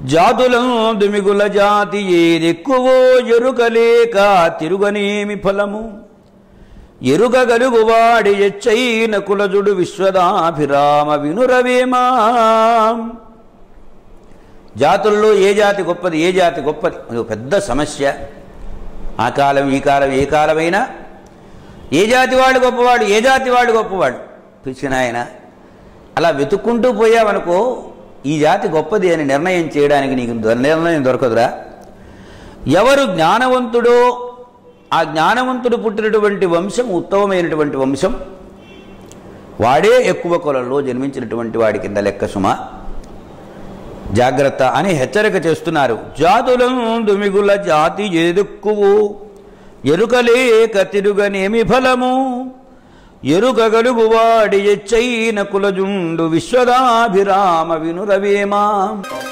జాతులందు మిగుల జాతి ఏదెక్కువో ఎరుకలేక తిరుగనేమి ఫలము ఎరుగగలుగువాడి ఎచ్చైన కులజుడు విశ్వదాభిరామ వినురవేమా జాతుల్లో ఏ జాతి గొప్పది ఏ జాతి గొప్పది అది ఒక పెద్ద సమస్య ఆ కాలం ఈ కాలం ఏ కాలమైనా ఏ జాతి వాడు గొప్పవాడు ఏ జాతి వాడు గొప్పవాడు పిలిచిన ఆయన అలా వెతుక్కుంటూ పోయావనుకో ఈ జాతి గొప్పది అని నిర్ణయం చేయడానికి నీకు దొ- నిర్ణయం దొరకదురా ఎవరు జ్ఞానవంతుడో ఆ జ్ఞానవంతుడు పుట్టినటువంటి వంశం ఉత్తమమైనటువంటి వంశం వాడే ఎక్కువ కులంలో జన్మించినటువంటి వాడి కింద లెక్క సుమ జాగ్రత్త అని హెచ్చరిక చేస్తున్నారు జాతులందు మిగుల జాతి ఎదుక్కువు ఎరుకలేక తిరుగనేమి ఫలము ఎరుకగలుగువాడి ఎచ్చైన కులజుండు విశ్వదాభిరామ వినురవేమా